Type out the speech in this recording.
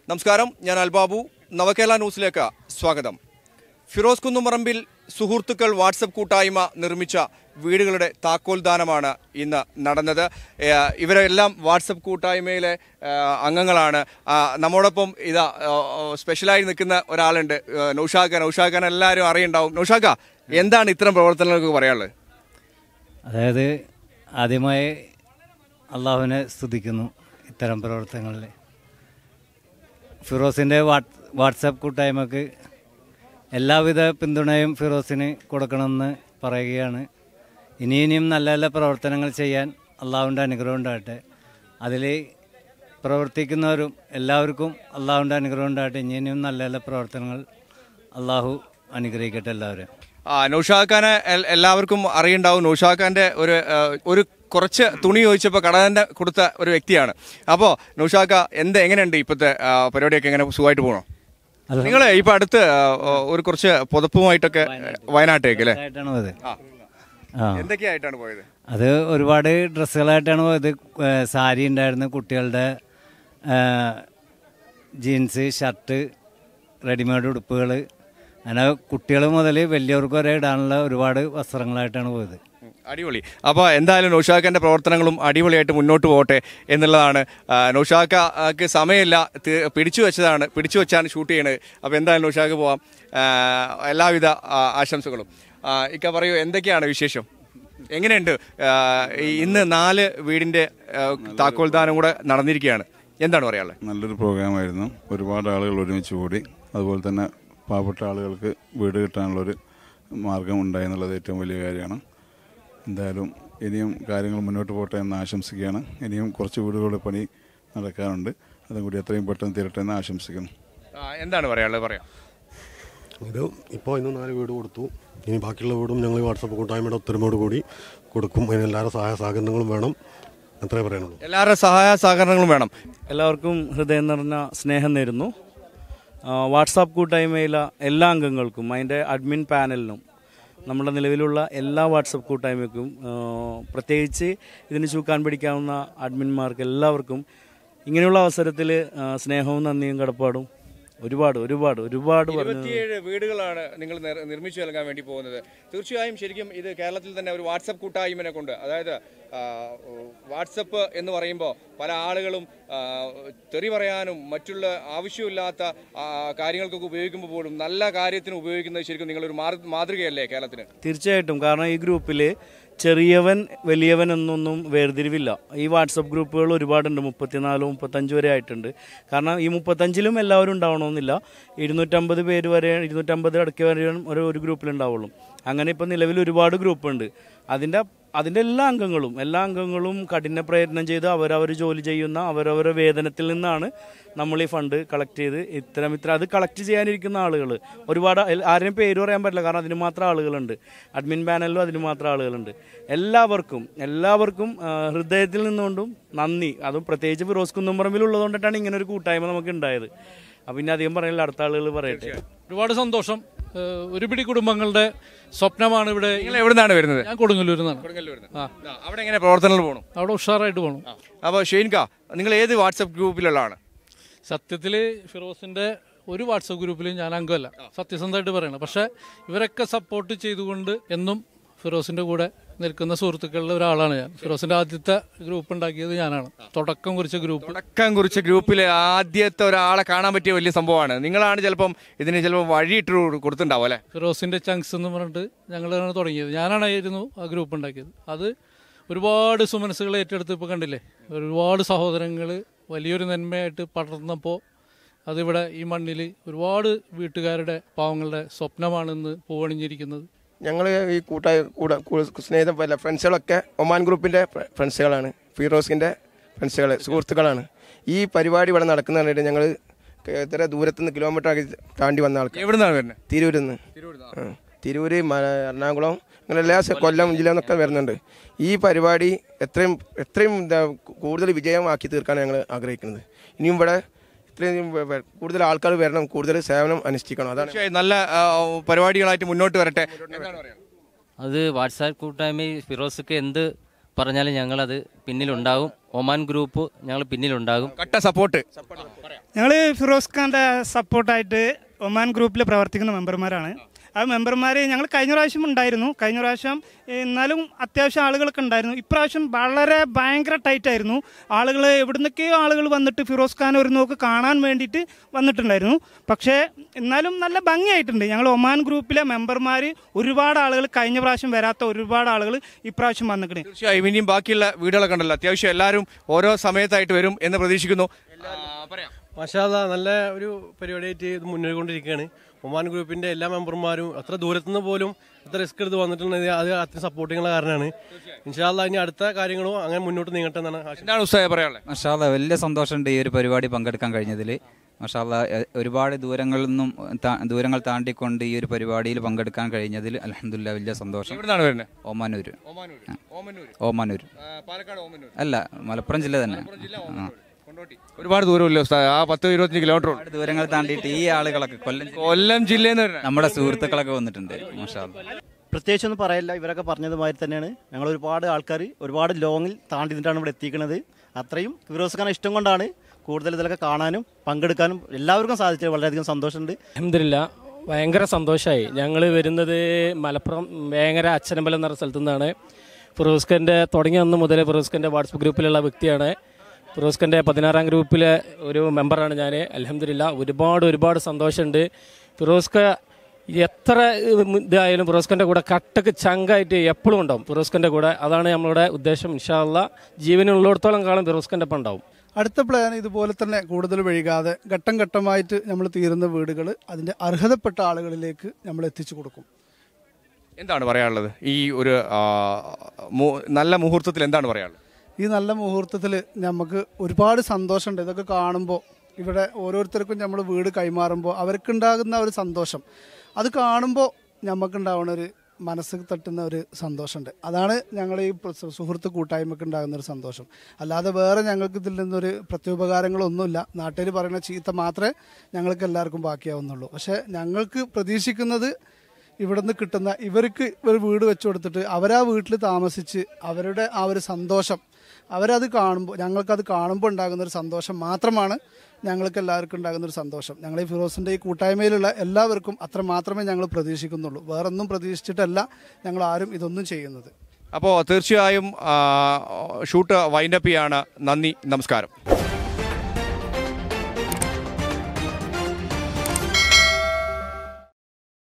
നമസ്കാരം ഞാൻ അൽബാബു നവകേരള ന്യൂസിലേക്ക് സ്വാഗതം ഫിറോസ് കുന്നുമറമ്പിൽ സുഹൃത്തുക്കൾ വാട്സപ്പ് കൂട്ടായ്മ നിർമ്മിച്ച വീടുകളുടെ താക്കോൽദാനമാണ് ഇന്ന് നടന്നത് ഏഹ് ഇവരെല്ലാം വാട്സപ്പ് കൂട്ടായ്മയിലെ ഏഹ് അംഗങ്ങളാണ് ആ, നമ്മോടൊപ്പം ഇതാ ഏഹ് സ്പെഷ്യലായി നിൽക്കുന്ന ഒരാളുണ്ട് ഏഹ് നൗഷാഖ നൗഷാഖാൻ എല്ലാവരും അറിയുണ്ടാവും നൗഷാഖ എന്താണ് ഇത്തരം പ്രവർത്തനങ്ങൾക്ക് പറയാനുള്ളത് അതായത് ആദ്യമായി അള്ളാഹുവിനെ സ്തുതിക്കുന്നു ഇത്തരം പ്രവർത്തനങ്ങളിൽ ഫിറോസിൻ്റെ വാട്ട് വാട്സാപ്പ് കൂട്ടായ്മക്ക് എല്ലാവിധ പിന്തുണയും ഫിറോസിന് കൊടുക്കണമെന്ന് പറയുകയാണ് ഇനി ഇനിയും നല്ല നല്ല പ്രവർത്തനങ്ങൾ ചെയ്യാൻ അള്ളാഹുവിൻ്റെ അനുഗ്രഹം ഉണ്ടാകട്ടെ അതിൽ പ്രവർത്തിക്കുന്നവരും എല്ലാവർക്കും അള്ളാഹുവിൻ്റെ അനുഗ്രഹം ഉണ്ടാകട്ടെ ഇനി ഇനിയും നല്ല നല്ല പ്രവർത്തനങ്ങൾ അള്ളാഹു അനുഗ്രഹിക്കട്ടെ എല്ലാവരും ആ നൗഷാഖാനെ എൽ- എല്ലാവർക്കും അറിയുണ്ടാവും നൗഷാഖാന്റെ ഒരു ആ, ഒരു കുറച്ച് തുണി ചോദിച്ചപ്പോൾ കടന്നെ കൊടുത്ത ഒരു വ്യക്തിയാണ് അപ്പോൾ നൗഷാഖ എന്ത് എങ്ങനെയുണ്ട് ഇപ്പോഴത്തെ ആ, പരിപാടിയൊക്കെ എങ്ങനെ സുഖമായിട്ട് പോകണോ നിങ്ങൾ ഇപ്പൊ അടുത്ത് ആ, ഒരു കുറച്ച് പുതപ്പുമായിട്ടൊക്കെ വയനാട്ടേക്ക് അല്ലേ ആയിട്ടാണ് പോയത് ആ എന്തൊക്കെയായിട്ടാണ് പോയത് അത് ഒരുപാട് ഡ്രസ്സുകളായിട്ടാണ് പോയത് ഏഹ് സാരി ഉണ്ടായിരുന്നു കുട്ടികളുടെ ഏഹ് ജീൻസ് ഷർട്ട് റെഡിമെയ്ഡ് ഉടുപ്പുകൾ അങ്ങനെ കുട്ടികൾ മുതൽ വലിയവർക്ക് വരെ ഇടാനുള്ള ഒരുപാട് വസ്ത്രങ്ങളായിട്ടാണ് പോയത് ഉം, അടിപൊളി അപ്പോൾ എന്തായാലും നൗഷാഖിന്റെ പ്രവർത്തനങ്ങളും അടിപൊളിയായിട്ട് മുന്നോട്ട് പോകട്ടെ എന്നുള്ളതാണ് ആ, നൗഷാഖക്ക് സമയമില്ല തി- പിടിച്ചു വെച്ചതാണ് പിടിച്ചു വെച്ചാണ് ഷൂട്ട് ചെയ്യണത് അപ്പോൾ എന്തായാലും നൗഷാഖ് പോവാം ആ, എല്ലാവിധ ആ, ആശംസകളും ആ, ഇക്ക പറയൂ എന്തൊക്കെയാണ് വിശേഷം എങ്ങനെയുണ്ട് ആ, ഈ ഇന്ന് നാല് വീടിന്റെ ആ, താക്കോൽദാനം കൂടെ നടന്നിരിക്കുകയാണ് എന്താണ് പറയാനുള്ളത് നല്ലൊരു പ്രോഗ്രാമായിരുന്നു ഒരുപാട് ആളുകൾ ഒരുമിച്ച് കൂടി അതുപോലെ തന്നെ പാവപ്പെട്ട ആളുകൾക്ക് വീട് കിട്ടാനുള്ളൊരു മാർഗം ഉണ്ടായി എന്നുള്ളത് ഏറ്റവും വലിയ കാര്യമാണ് എന്തായാലും ഇനിയും കാര്യങ്ങൾ മുന്നോട്ട് പോട്ടെ എന്ന് ആശംസിക്കുകയാണ് ഇനിയും കുറച്ച് വീടുകളുടെ പണി നടക്കാനുണ്ട് അതും കൂടി എത്രയും പെട്ടെന്ന് തീരട്ടെ എന്ന് ആശംസിക്കുന്നു ആ, എന്താണ് പറയാനുള്ളത് പറയാം ഇത് ഇപ്പോൾ ഇന്ന് നാല് വീട് കൊടുത്തു ഇനി ബാക്കിയുള്ള വീടും ഞങ്ങൾ ഈ വാട്സപ്പ് കൂട്ടായ്മയുടെ ഒത്തൊരുമയോട് കൂടി കൊടുക്കും അതിന് എല്ലാവരുടെ സഹായ സഹകരണങ്ങളും വേണം അത്രേ പറയാനുള്ളൂ എല്ലാവരുടെ സഹായ സഹകരണങ്ങളും വേണം എല്ലാവർക്കും ഹൃദയം നിറഞ്ഞ സ്നേഹം നേരുന്നു ആ, വാട്സാപ്പ് കൂട്ടായ്മയിലെ എല്ലാ അംഗങ്ങൾക്കും അതിൻ്റെ അഡ്മിൻ പാനലിനും നമ്മുടെ നിലവിലുള്ള എല്ലാ വാട്സപ്പ് കൂട്ടായ്മയ്ക്കും ആ, പ്രത്യേകിച്ച് ഇതിന് ചൂക്കാൻ പിടിക്കാവുന്ന അഡ്മിന്മാർക്ക് എല്ലാവർക്കും ഇങ്ങനെയുള്ള അവസരത്തിൽ സ്നേഹവും നന്ദിയും കടപ്പാടും ഒരുപാട് ഒരുപാട് ഒരുപാട് പറഞ്ഞു ഇരുപത്തിയേഴ് വീടുകളാണ് നിങ്ങൾ നിർ- നിർമ്മിച്ചു നൽകാൻ വേണ്ടി പോകുന്നത് തീർച്ചയായും ശരിക്കും ഇത് കേരളത്തിൽ തന്നെ ഒരു വാട്സപ്പ് കൂട്ടായ്മനെ കൊണ്ട് അതായത് ആ, വാട്സപ്പ് എന്ന് പറയുമ്പോൾ പല ആളുകളും ആ, തെറി പറയാനും മറ്റുള്ള ആവശ്യമില്ലാത്ത ആ, കാര്യങ്ങൾക്കൊക്കെ ഉപയോഗിക്കുമ്പോൾ പോലും നല്ല കാര്യത്തിന് ഉപയോഗിക്കുന്നത് ശരിക്കും നിങ്ങളൊരു മാതൃ- മാതൃകയല്ലേ കേരളത്തിന് തീർച്ചയായിട്ടും കാരണം ഈ ഗ്രൂപ്പിൽ ചെറിയവൻ വലിയവൻ എന്നൊന്നും വേർതിരിവില്ല ഈ വാട്സപ്പ് ഗ്രൂപ്പുകൾ ഒരുപാടുണ്ട് മുപ്പത്തിനാല് മുപ്പത്തഞ്ച് വരെ ആയിട്ടുണ്ട് കാരണം ഈ മുപ്പത്തഞ്ചിലും എല്ലാവരും ഉണ്ടാവണമെന്നില്ല ഇരുന്നൂറ്റമ്പത് പേര് വരെ ഇരുന്നൂറ്റമ്പത് അടുക്കി വരെ ഒരു ഒരു ഗ്രൂപ്പിലുണ്ടാവുള്ളൂ അങ്ങനെ ഇപ്പം നിലവിൽ ഒരുപാട് ഗ്രൂപ്പുണ്ട് അതിൻ്റെ അതിൻ്റെ എല്ലാ അംഗങ്ങളും എല്ലാ അംഗങ്ങളും കഠിന പ്രയത്നം ചെയ്ത് അവരവർ ജോലി ചെയ്യുന്ന അവരവരുടെ വേതനത്തിൽ നിന്നാണ് നമ്മൾ ഈ ഫണ്ട് കളക്ട് ചെയ്ത് ഇത്തരം ഇത്ര അത് കളക്ട് ചെയ്യാനിരിക്കുന്ന ആളുകൾ ഒരുപാട് എൽ- ആരെയും പേര് പറയാൻ പറ്റില്ല കാരണം അതിന് മാത്രം ആളുകളുണ്ട് അഡ്മിൻ പാനലിലും അതിന് മാത്രം ആളുകളുണ്ട് എല്ലാവർക്കും എല്ലാവർക്കും ആ, ഹൃദയത്തിൽ നിന്നുകൊണ്ടും നന്ദി അതും പ്രത്യേകിച്ച് ഫിറോസ് കുന്നുംപറമ്പിൽ ഉള്ളതുകൊണ്ടിട്ടാണ് ഇങ്ങനെ ഒരു കൂട്ടായ്മ നമുക്ക് ഉണ്ടായത് അപ്പം പിന്നെ അധികം പറയാനില്ല അടുത്ത ആളുകൾ പറയട്ടെ ഒരുപാട് സന്തോഷം ഏഹ് ഒരു പിടി കുടുംബങ്ങളുടെ സ്വപ്നമാണ് ഇവിടെ നിങ്ങൾ എവിടെ നിന്നാണ് വരുന്നത് ഞാൻ കൊടുങ്ങല്ലൂരിൽ നിന്നാണ് ആ ആ, അവിടെ എങ്ങനെ പ്രവർത്തനങ്ങൾ പോകണം അവിടെ ഉഷാറായിട്ട് പോകണം അപ്പോൾ ഷെയ്ൻക നിങ്ങൾ ഏത് വാട്സപ്പ് ഗ്രൂപ്പിലുള്ളതാണ് സത്യത്തിൽ ഫിറോസിന്റെ ഒരു വാട്സപ്പ് ഗ്രൂപ്പിലും ഞാൻ അംഗമല്ല സത്യസന്ധമായിട്ട് പറയണം പക്ഷെ ഇവരൊക്കെ സപ്പോർട്ട് ചെയ്തുകൊണ്ട് എന്നും ഫിറോസിന്റെ കൂടെ നിൽക്കുന്ന സുഹൃത്തുക്കളിൽ ഒരാളാണ് ഞാൻ ഫിറോസിന്റെ ആദ്യത്തെ ഗ്രൂപ്പ് ഉണ്ടാക്കിയത് ഞാനാണ് തുടക്കം കുറിച്ച ഗ്രൂപ്പ് തുടക്കം കുറിച്ച ഗ്രൂപ്പിൽ ആദ്യത്തെ ഒരാളെ കാണാൻ പറ്റിയ വലിയ സംഭവമാണ് നിങ്ങളാണ് ചിലപ്പം ഇതിന് ചിലപ്പോൾ വഴിയിട്ട് കൊടുത്തിട്ടുണ്ടാവും അല്ലേ ഫിറോസിന്റെ ചങ്ക്സ് എന്ന് പറഞ്ഞിട്ട് ഞങ്ങളാണ് തുടങ്ങിയത് ഞാനാണായിരുന്നു ആ ഗ്രൂപ്പ് ഉണ്ടാക്കിയത് അത് ഒരുപാട് സുമനസ്സുകൾ ഏറ്റെടുത്ത് ഇപ്പോൾ കണ്ടില്ലേ ഒരുപാട് സഹോദരങ്ങൾ വലിയൊരു നന്മയായിട്ട് പടർന്നപ്പോൾ അതിവിടെ ഈ മണ്ണിൽ ഒരുപാട് വീട്ടുകാരുടെ പാവങ്ങളുടെ സ്വപ്നമാണെന്ന് പൂവണിഞ്ഞിരിക്കുന്നത് ഞങ്ങൾ ഈ കൂട്ടായ കൂടെ സ്നേഹിത അല്ല ഫ്രണ്ട്സുകളൊക്കെ ഒമാൻ ഗ്രൂപ്പിൻ്റെ ഫ്രണ്ട്സുകളാണ് ഫിറോസിൻ്റെ ഫ്രണ്ട്സുകൾ സുഹൃത്തുക്കളാണ് ഈ പരിപാടി ഇവിടെ നടക്കുന്ന കണ്ടിട്ട് ഞങ്ങൾ ഇത്ര ദൂരത്ത് നിന്ന് കിലോമീറ്റർ ആക്കി താണ്ടി വന്ന ആൾക്കാർ എവിടെ നിന്നാണ് വരുന്നത് തിരൂരിൽ നിന്ന് ആ. തിരൂര് മ- എറണാകുളം അങ്ങനെ എല്ലാ സ്ഥ- കൊല്ലം ജില്ലയിൽ വരുന്നുണ്ട് ഈ പരിപാടി എത്രയും എത്രയും എന്താ കൂടുതൽ വിജയമാക്കി തീർക്കാനാണ് ഞങ്ങൾ ആഗ്രഹിക്കുന്നത് ഇനിയും ഇവിടെ ഇത്രയും വ- വ- കൂടുതൽ ആൾക്കാർ വരണം കൂടുതൽ സേവനം അനുഷ്ഠിക്കണം അതാണ് തീർച്ചയായും നല്ല ആ, പരിപാടികളായിട്ട് മുന്നോട്ട് വരട്ടെ എന്താണ് പറയാനുള്ളത്? അത് വാട്സാപ്പ് കൂട്ടായ്മ ഫിറോസ്ക്ക് എന്ത് പറഞ്ഞാൽ ഞങ്ങളത് പിന്നിലുണ്ടാകും ഒമാൻ ഗ്രൂപ്പ് ഞങ്ങൾ പിന്നിലുണ്ടാകും കട്ട സപ്പോർട്ട് ഞങ്ങൾ ഫിറോസ് ഖാന്റെ സപ്പോർട്ടായിട്ട് ഒമാൻ ഗ്രൂപ്പിൽ പ്രവർത്തിക്കുന്ന മെമ്പർമാരാണ് ആ മെമ്പർമാർ ഞങ്ങൾ കഴിഞ്ഞ പ്രാവശ്യം ഉണ്ടായിരുന്നു കഴിഞ്ഞ പ്രാവശ്യം എന്നാലും അത്യാവശ്യം ആളുകളൊക്കെ ഉണ്ടായിരുന്നു ഇപ്രാവശ്യം വളരെ ഭയങ്കര ടൈറ്റ് ആയിരുന്നു ആളുകൾ എവിടുന്നൊക്കെയോ ആളുകൾ വന്നിട്ട് ഫിറോസ് ഖാൻ ഒരു നോക്ക് കാണാൻ വേണ്ടിയിട്ട് വന്നിട്ടുണ്ടായിരുന്നു പക്ഷേ എന്നാലും നല്ല ഭംഗിയായിട്ടുണ്ട് ഞങ്ങൾ ഒമാൻ ഗ്രൂപ്പിലെ മെമ്പർമാർ ഒരുപാട് ആളുകൾ കഴിഞ്ഞ പ്രാവശ്യം വരാത്ത ഒരുപാട് ആളുകൾ ഇപ്രാവശ്യം വന്നിട്ടുണ്ട് തീർച്ചയായും ഇനിയും ബാക്കിയുള്ള വീടുകളൊക്കെ ഉണ്ടല്ലോ അത്യാവശ്യം എല്ലാവരും ഓരോ സമയത്തായിട്ട് വരും എന്ന് പ്രതീക്ഷിക്കുന്നു ആ, പറയാം മഷാല നല്ല ഒരു പരിപാടിയായിട്ട് ഇത് മുന്നേറിക്കൊണ്ടിരിക്കുകയാണ് ഒമാൻ ഗ്രൂപ്പിന്റെ എല്ലാ മെമ്പർമാരും അത്ര ദൂരത്തുനിന്ന് പോലും അത്ര റിസ്ക് എടുത്ത് വന്നിട്ടുണ്ടെങ്കിൽ അത് അത്ര സപ്പോർട്ടിങ്ങുള്ള കാരണമാണ് ഇൻഷാല്ല ഇനി അടുത്ത കാര്യങ്ങളും അങ്ങനെ മുന്നോട്ട് നീങ്ങട്ടെ എന്നാണ് ആശംസ എന്താണ് ഉസ്താദെ പറയാനുള്ളത് മഷാല വലിയ സന്തോഷമുണ്ട് ഈ ഒരു പരിപാടി പങ്കെടുക്കാൻ കഴിഞ്ഞതിൽ മഷാല ഒരുപാട് ദൂരങ്ങളിൽ നിന്നും താ- ദൂരങ്ങൾ താണ്ടിക്കൊണ്ട് ഈ ഒരു പരിപാടിയിൽ പങ്കെടുക്കാൻ കഴിഞ്ഞതിൽ അലഹമില്ല വലിയ സന്തോഷം എവിടുന്നാണ് വരുന്നത് ഓമാനൂർ ഓമാനൂര് ഓമന്നൂര് ഓമാനൂർ ആ, പാലക്കാട് ഓമന്നൂർ അല്ല മലപ്പുറം ജില്ല തന്നെ ആ. കൊണ്ടോട്ടി ഒരുപാട് ദൂരമില്ല ഉസ്താദ് ആ പത്ത് ഇരുപത്തഞ്ച് കിലോമീറ്റർ ഒരുപാട് ദൂരങ്ങൾ താണ്ടിയിട്ട് ഈ ആളുകളൊക്കെ കൊല്ലം കൊല്ലം ജില്ലയിൽ നിന്ന് നമ്മുടെ സുഹൃത്തുക്കളൊക്കെ വന്നിട്ടുണ്ട് മഷാല പ്രത്യേകിച്ച് ഒന്നും പറയില്ല ഇവരൊക്കെ പറഞ്ഞതുമാതിരി തന്നെയാണ് ഞങ്ങൾ ഒരുപാട് ആൾക്കാർ ഒരുപാട് ലോങ്ങിൽ താണ്ടി നിന്നിട്ടാണ് ഇവിടെ എത്തിക്കുന്നത് അത്രയും ഫിറോസ് ഖാൻ ഇഷ്ടം കൊണ്ടാണ് കൂടുതൽ ഇതിലൊക്കെ കാണാനും പങ്കെടുക്കാനും എല്ലാവർക്കും സാധിച്ചത് വളരെയധികം സന്തോഷമുണ്ട് അഹമ്മദില്ല ഭയങ്കര സന്തോഷമായി ഞങ്ങൾ വരുന്നത് മലപ്പുറം വേങ്ങര അച്ഛനമ്പലം എന്ന സ്ഥലത്തു നിന്നാണ് ഫിറോസ്ഖന്റെ തുടങ്ങിയ അന്ന് മുതൽ ഫിറോസ്ഖന്റെ വാട്സപ്പ് ഗ്രൂപ്പിലുള്ള വ്യക്തിയാണ് ഫിറോസ്ഖന്റെ പതിനാറാം ഗ്രൂപ്പിലെ ഒരു മെമ്പറാണ് ഞാൻ അലഹമ്മദില്ല ഒരുപാട് ഒരുപാട് സന്തോഷമുണ്ട് ഫിറോസ്ക എത്ര ഇതായാലും ഫിറോസ്ഖന്റെ കൂടെ കട്ടക്ക് ചങ്കായിട്ട് എപ്പോഴും ഉണ്ടാവും ഫിറോസ്ഖന്റെ കൂടെ അതാണ് നമ്മളുടെ ഉദ്ദേശം ഇൻഷാല്ല ജീവനുള്ളിടത്തോളം കാലം ഫിറോസ്ഖന്റെ ഒപ്പം ഉണ്ടാവും അടുത്ത പ്ലാൻ ഇതുപോലെ തന്നെ കൂടുതൽ വൈകാതെ ഘട്ടം ഘട്ടമായിട്ട് നമ്മൾ തീരുന്ന വീടുകൾ അതിന്റെ അർഹതപ്പെട്ട ആളുകളിലേക്ക് നമ്മൾ എത്തിച്ചു കൊടുക്കും എന്താണ് പറയാനുള്ളത് ഈ ഒരു ആ, മു- നല്ല മുഹൂർത്തത്തിൽ എന്താണ് പറയാനുള്ളത് ഈ നല്ല മുഹൂർത്തത്തിൽ നമുക്ക് ഒരുപാട് സന്തോഷമുണ്ട് ഇതൊക്കെ കാണുമ്പോൾ ഇവിടെ ഓരോരുത്തർക്കും നമ്മൾ വീട് കൈമാറുമ്പോൾ അവർക്കുണ്ടാകുന്ന ഒരു സന്തോഷം അത് കാണുമ്പോൾ നമുക്കുണ്ടാവുന്ന ഒരു മനസ്സ് തട്ടുന്ന ഒരു സന്തോഷമുണ്ട് അതാണ് ഞങ്ങൾ ഈ പ്ര- സുഹൃത്ത് കൂട്ടായ്മക്ക് ഉണ്ടാകുന്ന ഒരു സന്തോഷം അല്ലാതെ വേറെ ഞങ്ങൾക്ക് ഇതിൽ നിന്നൊരു പ്രത്യുപകാരങ്ങളൊന്നുമില്ല നാട്ടുകാർ പറയുന്ന ചീത്ത മാത്രമേ ഞങ്ങൾക്ക് എല്ലാവർക്കും ബാക്കിയാവുന്നുള്ളൂ പക്ഷേ ഞങ്ങൾക്ക് പ്രതീക്ഷിക്കുന്നത് ഇവിടുന്ന് കിട്ടുന്ന ഇവർക്ക് ഒരു വീട് വെച്ചു കൊടുത്തിട്ട് അവരാ വീട്ടിൽ താമസിച്ച് അവരുടെ ആ ഒരു സന്തോഷം അവരത് കാണുമ്പോൾ ഞങ്ങൾക്കത് കാണുമ്പോൾ ഉണ്ടാകുന്ന ഒരു സന്തോഷം മാത്രമാണ് ഞങ്ങൾക്ക് എല്ലാവർക്കും ഉണ്ടാകുന്ന ഒരു സന്തോഷം ഞങ്ങൾ ഈ ഫിറോസിൻ്റെ ഈ കൂട്ടായ്മയിലുള്ള എല്ലാവർക്കും അത്ര മാത്രമേ ഞങ്ങൾ പ്രതീക്ഷിക്കുന്നുള്ളൂ വേറൊന്നും പ്രതീക്ഷിച്ചിട്ടല്ല ഞങ്ങൾ ആരും ഇതൊന്നും ചെയ്യുന്നത് അപ്പോൾ തീർച്ചയായും ആ, ഷൂട്ട് വൈൻഡപ്പ് ചെയ്യാണ് നന്ദി നമസ്കാരം